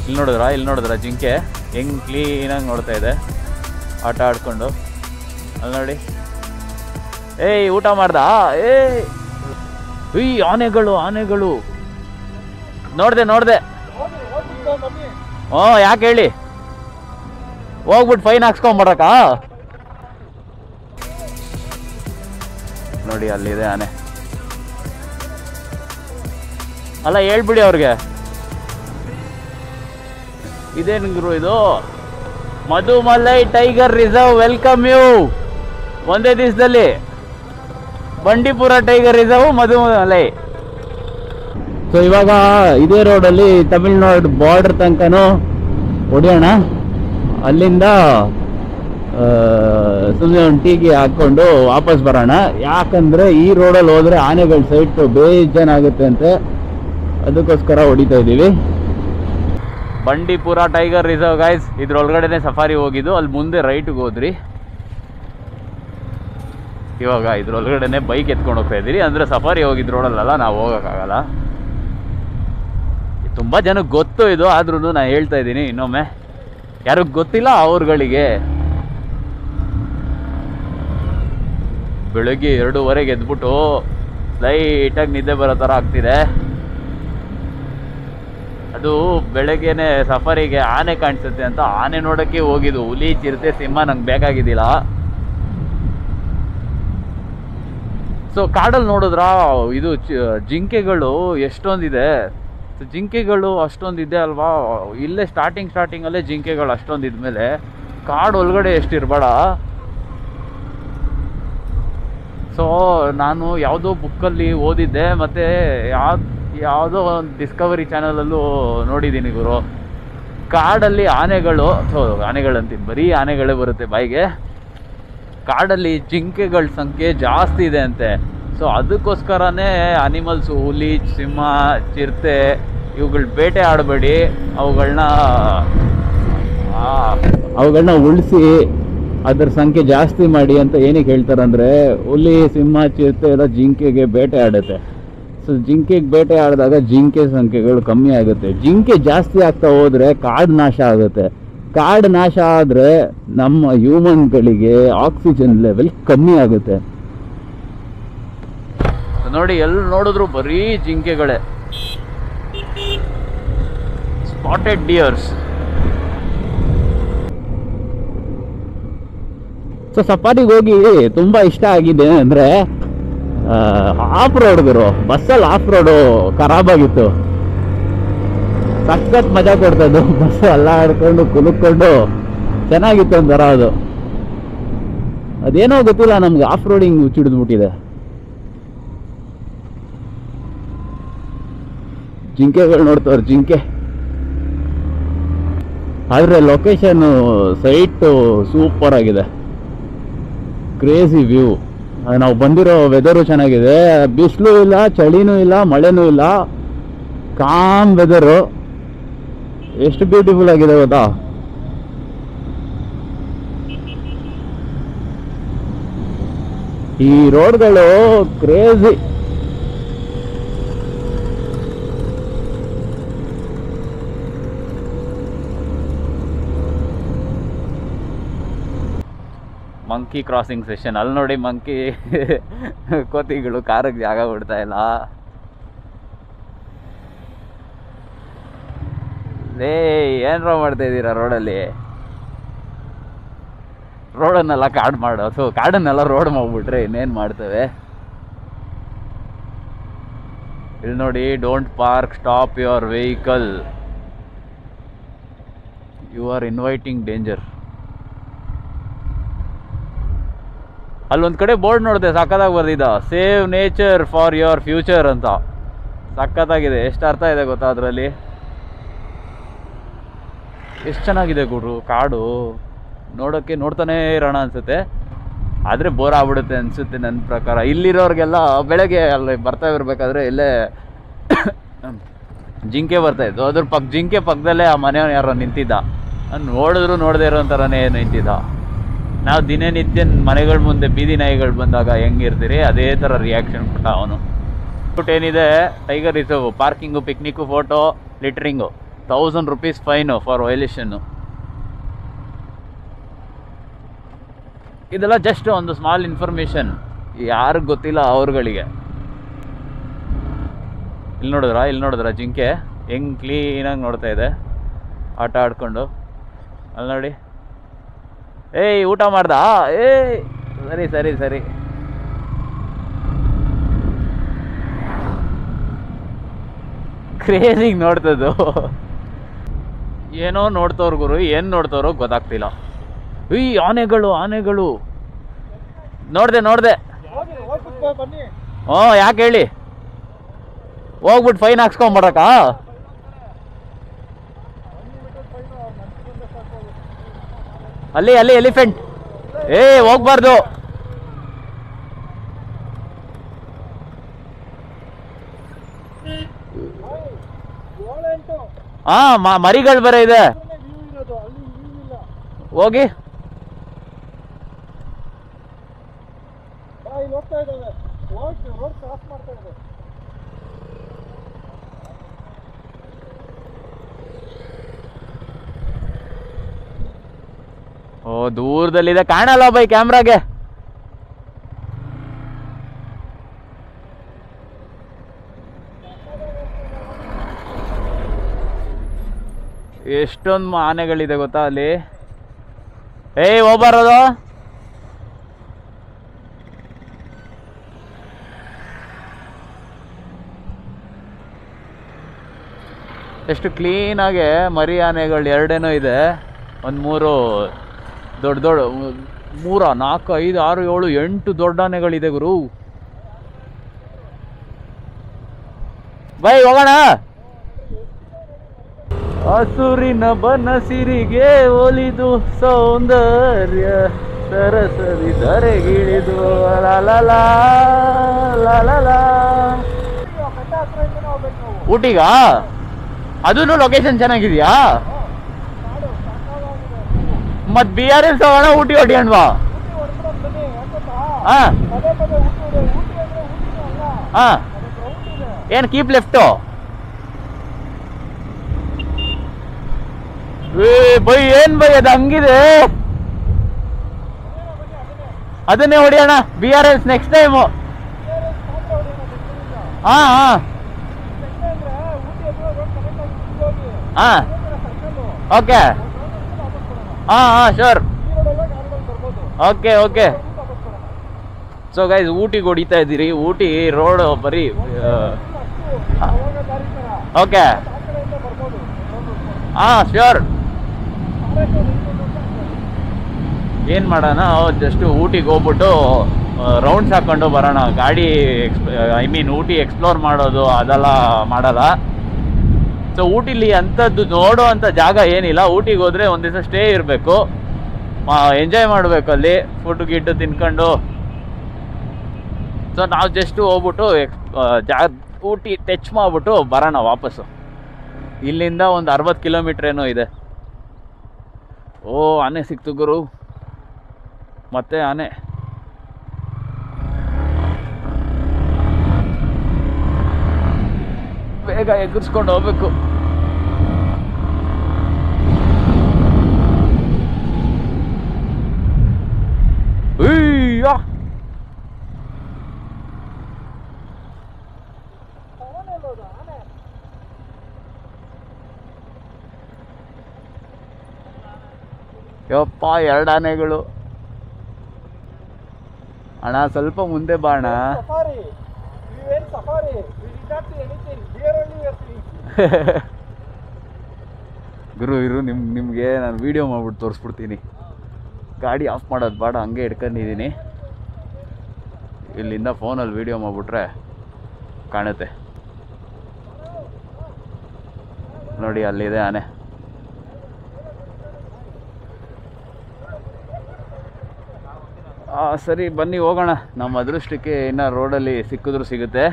ಇಲ್ಲಿ ನೋಡಿದ್ರಾ ಇಲ್ಲಿ ನೋಡಿದ್ರಾ ಜಿಂಕೆ ಹೆಂಗ್ ಕ್ಲೀನಾಗಿ ನೋಡ್ತಾ ಇದೆ ಆಟ ಆಡ್ಕೊಂಡು ಅಲ್ಲಿ ನೋಡಿ ಏಯ್ ಊಟ ಮಾಡ್ದಾ ಏಯ್ ಉಯ್ ಆನೆಗಳು ಆನೆಗಳು ನೋಡ್ದೆ ನೋಡ್ದೆ ಹ್ಞೂ ಯಾಕೆ ಹೇಳಿ ಹೋಗ್ಬಿಟ್ಟು ಫೈನ್ ಹಾಕ್ಸ್ಕೊಂಬರಕ್ಕ ನೋಡಿ ಅಲ್ಲಿದೆ ಆನೆ ಅಲ್ಲ ಹೇಳ್ಬಿಡಿ ಅವ್ರಿಗೆ ಇದೇನು ಗುರು ಇದು Mudumalai tiger reserve welcome you ಒಂದೇ ದಿವಸದಲ್ಲಿ Bandipur tiger reserve Mudumalai so ಇವಾಗ ಇದೇ ರೋಡಲ್ಲಿ ತಮಿಳ್ನಾಡು ಬಾರ್ಡರ್ ತನಕನೂ ಹೊಡಿಯೋಣ ಅಲ್ಲಿಂದ ಸುಮ್ಮನೆ ಒಂದು ಟೀಗೆ ಹಾಕ್ಕೊಂಡು ವಾಪಸ್ ಬರೋಣ ಯಾಕಂದ್ರೆ ಈ ರೋಡಲ್ಲಿ ಹೋದ್ರೆ ಆನೆಗಳ ಸೈಟ್ ಬೇಜಾನಾಗುತ್ತೆ ಅಂತೆ ಅದಕ್ಕೋಸ್ಕರ ಹೊಡಿತಾ ಇದ್ದೀವಿ ಬಂಡೀಪುರ ಟೈಗರ್ ರಿಸರ್ವ್ ಗೈಸ್ ಇದ್ರೊಳಗಡೆನೆ ಸಫಾರಿ ಹೋಗಿದ್ದು ಅಲ್ಲಿ ಮುಂದೆ ರೈಟ್ಗೆ ಹೋದ್ರಿ ಇವಾಗ ಇದ್ರೊಳಗಡೆನೆ ಬೈಕ್ ಎತ್ಕೊಂಡು ಹೋಗ್ತಾ ಇದ್ದೀರಿ ಅಂದ್ರೆ ಸಫಾರಿ ಹೋಗಿದ್ ರೋಡಲ್ಲ ನಾವು ಹೋಗೋಕ್ಕಾಗಲ್ಲ ತುಂಬ ಜನಕ್ಕೆ ಗೊತ್ತು ಇದು ಆದ್ರೂ ನಾನು ಹೇಳ್ತಾ ಇದ್ದೀನಿ ಇನ್ನೊಮ್ಮೆ ಯಾರಿಗೆ ಗೊತ್ತಿಲ್ಲ ಅವ್ರುಗಳಿಗೆ ಬೆಳಗ್ಗೆ ಎರಡೂವರೆಗೆ ಎದ್ಬಿಟ್ಟು ಲೈಟಾಗಿ ನಿದ್ದೆ ಬರೋ ಥರ ಆಗ್ತಿದೆ ಅದು ಬೆಳಗ್ಗೆನೆ ಸಫಾರಿಗೆ ಆನೆ ಕಾಣಿಸುತ್ತೆ ಅಂತ ಆನೆ ನೋಡೋಕ್ಕೆ ಹೋಗಿದ್ದು ಹುಲಿ ಚಿರತೆ ಸಿಂಹ ನಂಗೆ ಬೇಕಾಗಿದ್ದಿಲ್ಲ ಸೊ ಕಾಡಲ್ಲಿ ನೋಡಿದ್ರ ಇದು ಚ- ಜಿಂಕೆಗಳು ಎಷ್ಟೊಂದಿದೆ ಸೊ ಜಿಂಕೆಗಳು ಅಷ್ಟೊಂದಿದೆ ಅಲ್ವಾ ಇಲ್ಲೇ ಸ್ಟಾರ್ಟಿಂಗ್ ಸ್ಟಾರ್ಟಿಂಗಲ್ಲೇ ಜಿಂಕೆಗಳು ಅಷ್ಟೊಂದು ಇದ್ಮೇಲೆ ಕಾಡು ಒಳಗಡೆ ಎಷ್ಟಿರ್ಬೇಡ ಸೊ ನಾನು ಯಾವುದೋ ಬುಕ್ಕಲ್ಲಿ ಓದಿದ್ದೆ ಮತ್ತು ಯಾವ್ದು ಯಾವುದೋ ಒಂದು ಡಿಸ್ಕವರಿ ಚಾನಲಲ್ಲೂ ನೋಡಿದ್ದೀನಿ ಗುರು ಕಾಡಲ್ಲಿ ಆನೆಗಳು ಸೊ ಆನೆಗಳಂತೀನಿ ಬರೀ ಆನೆಗಳೇ ಬರುತ್ತೆ ಬಾಯಿಗೆ ಕಾಡಲ್ಲಿ ಜಿಂಕೆಗಳ ಸಂಖ್ಯೆ ಜಾಸ್ತಿ ಇದೆ ಅಂತೆ ಸೊ ಅದಕ್ಕೋಸ್ಕರನೇ ಅನಿಮಲ್ಸ್ ಹುಲಿ ಸಿಂಹ ಚಿರತೆ ಇವುಗಳ ಬೇಟೆ ಆಡಬೇಡಿ ಅವುಗಳನ್ನ ಅವುಗಳನ್ನ ಉಳಿಸಿ ಅದ್ರ ಸಂಖ್ಯೆ ಜಾಸ್ತಿ ಮಾಡಿ ಅಂತ ಏನಕ್ಕೆ ಹೇಳ್ತಾರಂದ್ರೆ ಹುಲಿ ಸಿಂಹ ಚಿರತೆ ಎಲ್ಲ ಜಿಂಕೆಗೆ ಬೇಟೆ ಆಡುತ್ತೆ ಸೊ ಜಿಂಕೆಗೆ ಬೇಟೆ ಆಡಿದಾಗ ಜಿಂಕೆ ಸಂಖ್ಯೆಗಳು ಕಮ್ಮಿ ಆಗುತ್ತೆ ಜಿಂಕೆ ಜಾಸ್ತಿ ಆಗ್ತಾ ಹೋದ್ರೆ ಕಾಡು ನಾಶ ಆಗುತ್ತೆ ಕಾಡು ನಾಶ ಆದರೆ ನಮ್ಮ ಹ್ಯೂಮನ್ಗಳಿಗೆ ಆಕ್ಸಿಜನ್ ಲೆವೆಲ್ ಕಮ್ಮಿ ಆಗುತ್ತೆ ನೋಡಿ ಎಲ್ಲಿ ನೋಡಿದ್ರು ಬರೀ ಜಿಂಕೆಗಳೇ ಸ್ಪಾಟೆಡ್ ಡಿಯರ್ಸ್ ಸೊ ಸಫಾರಿಗೆ ಹೋಗಿ ತುಂಬಾ ಇಷ್ಟ ಆಗಿದೆ ಅಂದ್ರೆ ಆಫ್ ರೋಡ್ ಗುರು ಬಸ್ಸಲ್ಲಿ ಆಫ್ ರೋಡು ಖರಾಬ್ ಆಗಿತ್ತು ಸಖತ್ ಮಜಾ ಕೊಡ್ತದ್ದು ಬಸ್ ಅಲ್ಲಾಡ್ಕೊಂಡು ಕುಲುಕೊಂಡು ಚೆನ್ನಾಗಿತ್ತು ಒಂಥರ ಅದು ಅದೇನೋ ಗೊತ್ತಿಲ್ಲ ನಮ್ಗೆ ಆಫ್ ರೋಡಿಂಗ್ ಹುಚ್ಚಿಡಿದ್ಬಿಟ್ಟಿದೆ ಜಿಂಕೆಗಳು ನೋಡ್ತವ್ರೆ ಜಿಂಕೆ ಆದ್ರೆ ಲೊಕೇಶನ್ ಸೈಟ್ ಸೂಪರ್ ಆಗಿದೆ ಕ್ರೇಜಿ ವ್ಯೂ ನಾವು ಬಂದಿರೋ ವೆದರು ಚೆನ್ನಾಗಿದೆ ಬಿಸಿಲು ಇಲ್ಲ ಚಳಿನೂ ಇಲ್ಲ ಮಳೆನೂ ಇಲ್ಲ ಕಾಮ್ ವೆದರು ಎಷ್ಟು ಬ್ಯೂಟಿಫುಲ್ ಆಗಿದೆ ಗೊತ್ತಾ ಈ ರೋಡ್ಗಳು ಕ್ರೇಜಿ ಮಂಕಿ ಕ್ರಾಸಿಂಗ್ ಸೆಷನ್ ಅಲ್ಲಿ ನೋಡಿ ಮಂಕಿ ಕೋತಿಗಳು ಕಾರಿಗೆ ಜಾಗ ಬಿಡ್ತಾ ಇಲ್ಲ ಲೇ ಏನ್ರ ಮಾಡ್ತಾ ಇದ್ದೀರಾ ರೋಡಲ್ಲಿ ರೋಡನ್ನೆಲ್ಲ ಕಾಡು ಮಾಡೋ ಸೊ ಕಾಡನ್ನೆಲ್ಲ ರೋಡ್ ಮಾಡ್ಬಿಟ್ರೆ ಇನ್ನೇನು ಮಾಡ್ತೇವೆ ಇಲ್ಲಿ ನೋಡಿ don't park stop your vehicle you are inviting danger ಅಲ್ಲೊಂದು ಕಡೆ ಬೋರ್ಡ್ ನೋಡಿದೆ ಸಕ್ಕತ್ತಾಗಿ ಬರ್ದಿದ್ದ save nature for your future ಅಂತ ಸಖತ್ತಾಗಿದೆ ಎಷ್ಟು ಅರ್ಥ ಇದೆ ಗೊತ್ತಾ ಅದರಲ್ಲಿ ಎಷ್ಟು ಚೆನ್ನಾಗಿದೆ ಗುರು ಕಾಡು ನೋಡೋಕ್ಕೆ ನೋಡ್ತಾನೇ ಇರೋಣ ಅನ್ಸುತ್ತೆ ಆದರೆ ಬೋರ್ ಆಗ್ಬಿಡುತ್ತೆ ಅನ್ಸುತ್ತೆ ನನ್ನ ಪ್ರಕಾರ ಇಲ್ಲಿರೋರಿಗೆಲ್ಲ ಬೆಳಗ್ಗೆ ಅಲ್ಲಿ ಬರ್ತಾ ಇರಬೇಕಾದ್ರೆ ಇಲ್ಲೇ ಜಿಂಕೆ ಬರ್ತಾ ಇತ್ತು ಅದ್ರ ಪಕ್ಕ ಜಿಂಕೆ ಪಕ್ಕದಲ್ಲೇ ಆ ಮನೆಯವನು ಯಾರೋ ನಿಂತಿದ್ದ ನಾನು ನೋಡಿದ್ರು ನೋಡದೇ ಇರೋ ಥರನೇ ನಿಂತಿದ್ದ ನಾವು ದಿನನಿತ್ಯ ಮನೆಗಳ ಮುಂದೆ ಬೀದಿ ನಾಯಿಗಳು ಬಂದಾಗ ಹೆಂಗಿರ್ತೀರಿ ಅದೇ ಥರ ರಿಯಾಕ್ಷನ್ ಕೊಟ್ಟ ಅವನು ಏನಿದೆ tiger reserve parking picnic photo littering thousand rupees fine for violation ಇದೆಲ್ಲ ಜಸ್ಟ್ ಒಂದು ಸ್ಮಾಲ್ ಇನ್ಫಾರ್ಮೇಶನ್ ಯಾರಿಗೆ ಗೊತ್ತಿಲ್ಲ ಅವ್ರುಗಳಿಗೆ ಇಲ್ಲಿ ನೋಡಿದ್ರ ಇಲ್ಲಿ ನೋಡಿದ್ರ ಜಿಂಕೆ ಹೆಂಗ್ ಕ್ಲೀನಾಗಿ ನೋಡ್ತಾ ಇದೆ ಆಟ ಆಡ್ಕೊಂಡು ಅಲ್ಲಿ ನೋಡಿ ಏಯ್ ಊಟ ಮಾಡ್ದ ಏಯ್ ಸರಿ ಸರಿ ಸರಿ ಕ್ರೇಜಿಗೆ ನೋಡ್ತದ್ದು ಏನೋ ನೋಡ್ತವ್ರ ಗುರು ಏನು ನೋಡ್ತವ್ರೋ ಗೊತ್ತಾಗ್ತಿಲ್ಲ ಈ ಆನೆಗಳು ಆನೆಗಳು ನೋಡ್ದೆ ನೋಡ್ದೆ ಬನ್ನಿ ಹ್ಞೂ ಯಾಕೆ ಹೇಳಿ ಹೋಗ್ಬಿಟ್ಟು ಫೈನ್ ಹಾಕ್ಸ್ಕೊಂಬರಕ್ಕ ಅಲ್ಲಿ ಅಲ್ಲಿ ಎಲಿಫೆಂಟ್ ಏ ಹೋಗ್ಬಾರ್ದು ಏಳೆಂಟು ಹಾ ಮರಿಗಳು ಬೇರೆ ಇದೆ ವ್ಯೂ ಇರೋದು ಅಲ್ಲಿ ವ್ಯೂ ಇಲ್ಲ ಹೋಗಿ ಬಾ ಇಲ್ಲಿ ಹೋಗ್ತಾ ಇದ್ದಾವೆ ರೋಡ್ ರೋಡ್ ಕ್ರಾಸ್ ಮಾಡ್ತಾ ಇದೆ ಓ ದೂರದಲ್ಲಿದೆ ಕಾಣಲ್ಲ ಬೈ ಕ್ಯಾಮ್ರಾಗೆ ಎಷ್ಟೊಂದು ಆನೆಗಳಿದೆ ಗೊತ್ತಾ ಅಲ್ಲಿ ಏಯ್ ಹೋಗ್ಬಾರದು ಎಷ್ಟು ಕ್ಲೀನಾಗೆ ಮರಿ ಆನೆಗಳು ಎರಡೇನೋ ಇದೆ ಒಂದು ಮೂರು ದೊಡ್ಡ ದೊಡ್ಡ ಮೂರ ನಾಲ್ಕು ಐದು ಆರು ಏಳು ಎಂಟು ದೊಡ್ಡ ಆನೆಗಳಿದೆ ಗುರು ಬೈ ಹೋಗೋಣ ಹಸುರಿನ ಬನಸಿರಿಗೆ ಒಲಿದು ಸೌಂದರ್ಯ ಸರಸರಿ ಧರೆಗಿಳಿದು ಲಾಲಲಾ, ಲಾಲಲಾ. ನೀವು ಆ ಬೆಟ್ಟ ಹತ್ರ ಇಂದನೇ ಹೋಗ್ಬೇಕು ನಾವು ಊಟಿಗಾ ಅದೂ ಲೊಕೇಶನ್ ಚೆನ್ನಾಗಿದ್ಯಾ ನಾಡು ಸಾಕಾಗಿದೆ ಮತ್ ಬಿ ಆರ್ ಎಲ್ ಹೋಗೋಣ ಊಟಿ ಹೊಡಿಯಣ್ವಾ ಊಟಿ ಹೊಡ್ಬಿಡೋದು ಬನ್ನಿ ಯಾಕಂತ ಹಾ ಪದೇ ಪದೇ ಊಟಿ ಹೊಡಿ ಊಟಿ ಅಂದ್ರೆ ಊಟಿನೇ ಅಲ್ಲ ಹಾ ಅದು ಗ್ರೌಂಡ್ ಇದೆ ಏನ್ ಕೀಪ್ ಲೆಫ್ಟು ಏ ಬೈ ಏನ್ ಬೈ ಅದು ಹಂಗಿದೆ ಅದನ್ನೇ ಹೊಡಿಯೋಣ B R S next time ಹಾ ಹಾ ಹಾ ಓಕೆ ಹಾ ಹಾ sure okay okay so guys ಊಟಿಗೆ ಹೊಡಿತಾ ಇದ್ದೀರಿ ಊಟಿ ರೋಡ್ ಬರೀ ಓಕೆ ಹಾ ಶ್ಯೂರ್ ಏನು ಮಾಡೋಣ ಜಸ್ಟ್ ಊಟಿಗೆ ಹೋಗ್ಬಿಟ್ಟು ರೌಂಡ್ಸ್ ಹಾಕೊಂಡು ಬರೋಣ ಗಾಡಿ ಐ ಮೀನ್ ಊಟಿ ಎಕ್ಸ್ಪ್ಲೋರ್ ಮಾಡೋದು ಅದೆಲ್ಲ ಮಾಡಲ್ಲ ಸೊ ಊಟಿಲಿ ಅಂಥದ್ದು ನೋಡೋ ಅಂಥ ಜಾಗ ಏನಿಲ್ಲ ಊಟಿಗೆ ಹೋದರೆ ಒಂದು ದಿವಸ ಸ್ಟೇ ಇರಬೇಕು ಎಂಜಾಯ್ ಮಾಡಬೇಕು ಅಲ್ಲಿ ಫುಡ್ ಗಿಡ್ಡು ತಿನ್ಕೊಂಡು ಸೊ ನಾವು ಜಸ್ಟ್ ಹೋಗ್ಬಿಟ್ಟು ಎಕ್ಸ್ ಜಾ ಊಟಿ ಟಚ್ ಮಾಡಿಬಿಟ್ಟು ಬರೋಣ ವಾಪಸ್ಸು ಇಲ್ಲಿಂದ ಒಂದು ಅರವತ್ತು ಕಿಲೋಮೀಟ್ರ್ ಏನೋ ಇದೆ ಓ ಆನೆ ಸಿಕ್ತು ಗುರು ಮತ್ತೆ ಆನೆ ಬೇಗ ಎಗ್ಗಿಸ್ಕೊಂಡು ಹೋಗ್ಬೇಕು ಅಯ್ಯೋ ಯಪ್ಪ ಎರಡು ಆನೆಗಳು ಅಣ್ಣ ಸ್ವಲ್ಪ ಮುಂದೆ ಬಾ ಅಣ್ಣ safari we went safari we did not see anything here only we are seeing ಗುರು ಇರು ನಿಮ್ ನಿಮಗೆ ನಾನು ವಿಡಿಯೋ ಮಾಡ್ಬಿಟ್ಟು ತೋರಿಸ್ಬಿಡ್ತೀನಿ ಗಾಡಿ ಆಫ್ ಮಾಡೋದು ಬೇಡ ಹಂಗೆ ಇಟ್ಕೊಂಡಿದ್ದೀನಿ ಇಲ್ಲಿಂದ ಫೋನಲ್ಲಿ ವಿಡಿಯೋ ಮಾಡಿಬಿಟ್ರೆ ಕಾಣುತ್ತೆ ನೋಡಿ ಅಲ್ಲಿದೆ ಆನೆ ಆ, ಸರಿ ಬನ್ನಿ ಹೋಗೋಣ ನಮ್ಮ ಅದೃಷ್ಟಕ್ಕೆ ಇನ್ನು ರೋಡಲ್ಲಿ ಸಿಕ್ಕಿದ್ರು ಸಿಗುತ್ತೆ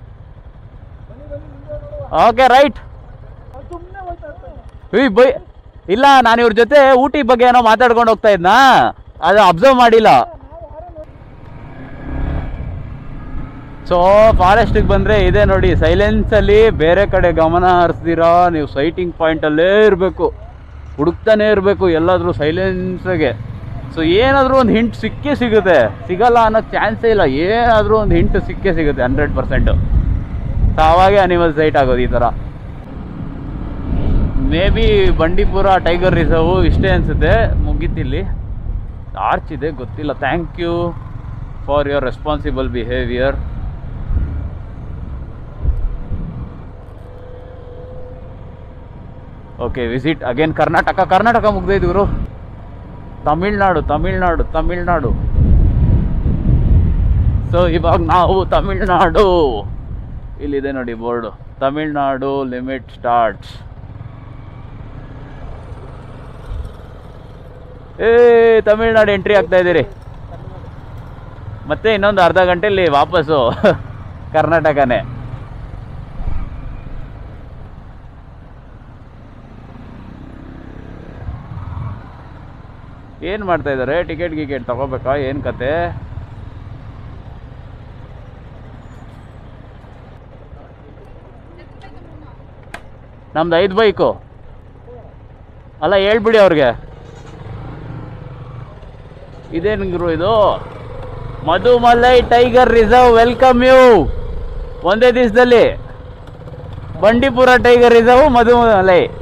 ಓಕೆ ರೈಟ್ ಅದು ಸುಮ್ಮನೆ ಹೋಯ್ತಾ ಇರ್ತಾನೆ ಏಯ್ ಬೈ ಇಲ್ಲ ನಾನು ಇವ್ರ ಜೊತೆ ಊಟಿ ಬಗ್ಗೆ ಏನೋ ಮಾತಾಡ್ಕೊಂಡು ಹೋಗ್ತಾ ಇದ್ನಾ ಅದು ಅಬ್ಸರ್ವ್ ಮಾಡಿಲ್ಲ ನಾವು ಯಾರೇ ನೋಡಿ ಸೊ ಫಾರೆಸ್ಟಿಗೆ ಬಂದರೆ ಇದೆ ನೋಡಿ ಸೈಲೆನ್ಸಲ್ಲಿ ಬೇರೆ ಕಡೆ ಗಮನ ಹರಿಸ್ದಿರಾ ನೀವು ಸೈಟಿಂಗ್ ಪಾಯಿಂಟಲ್ಲೇ ಇರಬೇಕು ಹುಡುಕ್ತಾನೆ ಇರಬೇಕು ಎಲ್ಲಾದರೂ ಸೈಲೆನ್ಸಾಗೆ ಸೊ ಏನಾದರೂ ಒಂದು ಹಿಂಟ್ ಸಿಕ್ಕೇ ಸಿಗುತ್ತೆ ಸಿಗಲ್ಲ ಅನ್ನೋಕ್ಕೆ ಚಾನ್ಸೇ ಇಲ್ಲ ಏನಾದರೂ ಒಂದು ಹಿಂಟ್ ಸಿಕ್ಕೇ ಸಿಗುತ್ತೆ ಹಂಡ್ರೆಡ್ ಪರ್ಸೆಂಟು ಸೊ ಅವಾಗೇ ಅನಿಮಲ್ ಸೈಟ್ ಆಗೋದು ಈ ಥರ may be Bandipur tiger reserve ಇಷ್ಟೇ ಅನಿಸುತ್ತೆ ಮುಗೀತಿಲ್ಲಿ ಆರ್ಚ್ ಇದೆ ಗೊತ್ತಿಲ್ಲ thank you for your responsible behaviour okay visit again Karnataka Karnataka ಮುಗ್ದೈದು ಇವರು ತಮಿಳ್ನಾಡು ತಮಿಳ್ನಾಡು ತಮಿಳ್ನಾಡು ಸೊ ಇವಾಗ ನಾವು ತಮಿಳ್ನಾಡು ಇಲ್ಲಿದೆ ನೋಡಿ ಬೋರ್ಡು ತಮಿಳ್ನಾಡು ಲಿಮಿಟ್ ಸ್ಟಾರ್ಟ್ಸ್ ಏ ತಮಿಳ್ನಾಡು ಎಂಟ್ರಿ ಆಗ್ತಾ ಇದ್ದೀರಿ ಮತ್ತೆ ಇನ್ನೊಂದು ಅರ್ಧ ಗಂಟೆಯಲ್ಲಿ ವಾಪಸ್ಸು ಕರ್ನಾಟಕನೇ ಏನು ಮಾಡ್ತಾ ಇದ್ದಾರೆ ಟಿಕೆಟ್ ಗಿಕೆಟ್ ತಗೋಬೇಕಾ ಏನು ಕತೆ ನಮ್ದು ಐದು ಬೈಕು ಅಲ್ಲ ಹೇಳ್ಬಿಡಿ ಅವ್ರಿಗೆ ಇದೇನು ಗುರು ಇದು Mudumalai tiger reserve welcome you ಒಂದೇ ದಿವಸದಲ್ಲಿ ಬಂಡೀಪುರ ಟೈಗರ್ ರಿಸರ್ವ್ ಮಧುಮಲೈ